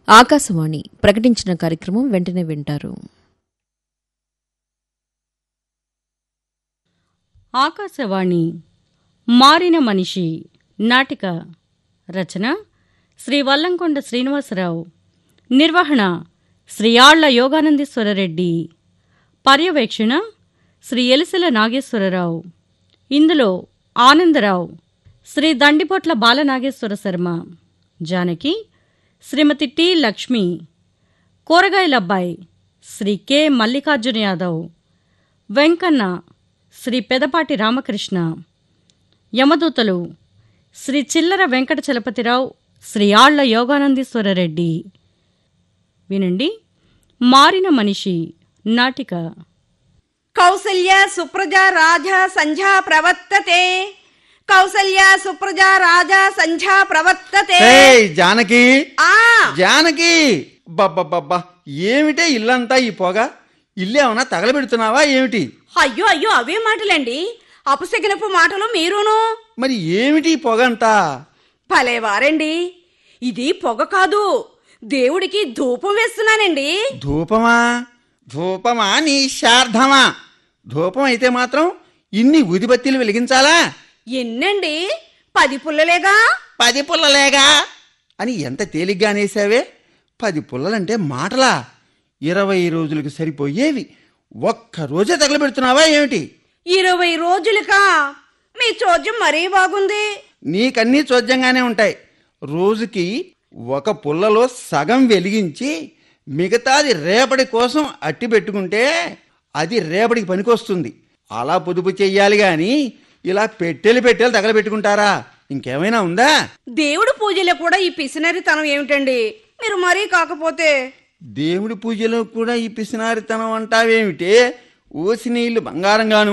ఆకాశవాణి ప్రకటించిన కార్యక్రమం వెంటనే వింటారు ఆకాశవాణి మారిన మనిషి నాటిక రచన శ్రీ వల్లంకొండ శ్రీనివాసరావు నిర్వహణ శ్రీ ఆళ్ల యోగానందేశ్వరరెడ్డి పర్యవేక్షణ శ్రీ ఎలిసెల నాగేశ్వరరావు ఇందులో ఆనందరావు శ్రీ దండిపొట్ల బాలనాగేశ్వర శర్మ జానకి శ్రీమతి టి లక్ష్మి కూరగాయలబ్బాయి శ్రీ కె మల్లికార్జున యాదవ్ వెంకన్న శ్రీ పెదపాటి రామకృష్ణ యమదూతలు శ్రీ చిల్లర వెంకట చలపతిరావు శ్రీ ఆళ్ల యోగానందీశ్వరరెడ్డి వినండి మారిన మనిషి నాటిక కౌసల్య సుప్రజా రాజా సంధ్యా ప్రవర్తతే కౌసల్య సుప్రజా రాజా సంధ్యా ప్రవర్తతే ఏయ్ జానకి ఆ జానకి బబ్బబ్బబ్బా ఏమిటే ఇల్లంతా ఈ పొగ ఇల్లేమన్నా తగలబెడుతున్నావా ఏమిటి అయ్యో అయ్యో అవే మాటలండి అపశకినపు మాటలు మీరును మరి ఏమిటి ఈ పొగ అంతా భలేవారండి ఇది పొగ కాదు దేవుడికి ధూపం వేస్తున్నానండి ధూపమా ధూపమా నీ శార్ధమా ధూపం అయితే మాత్రం ఇన్ని ఊదిబత్తీలు వెలిగించాలా ఎన్నండి పది పుల్లలేగా పది పుల్లలేగా అని ఎంత తేలిగ్గా అనేసావే పది పుల్లలంటే మాటలా ఇరవై రోజులకు సరిపోయేవి ఒక్క రోజే తగలబెడుతున్నావా ఏమిటి ఇరవై రోజులకా మీ చోద్యం మరీ బాగుంది నీకన్నీ చోద్యంగానే ఉంటాయి రోజుకి ఒక పుల్లలో సగం వెలిగించి మిగతాది రేపటి కోసం అట్టి పెట్టుకుంటే అది రేపటికి పనికొస్తుంది అలా పొదుపు చెయ్యాలి గాని ఇలా పెట్టెలు పెట్టెలు తగలబెట్టుకుంటారా ఇంకేమైనా ఉందా దేవుడు పూజలో కూడా ఈ పిసినరితనం ఏమిటండి మీరు మరీ కాకపోతే దేవుడి పూజలో కూడా ఈ పిసినారితనం అంటావేమిటే ఓసి నీళ్లు బంగారంగాను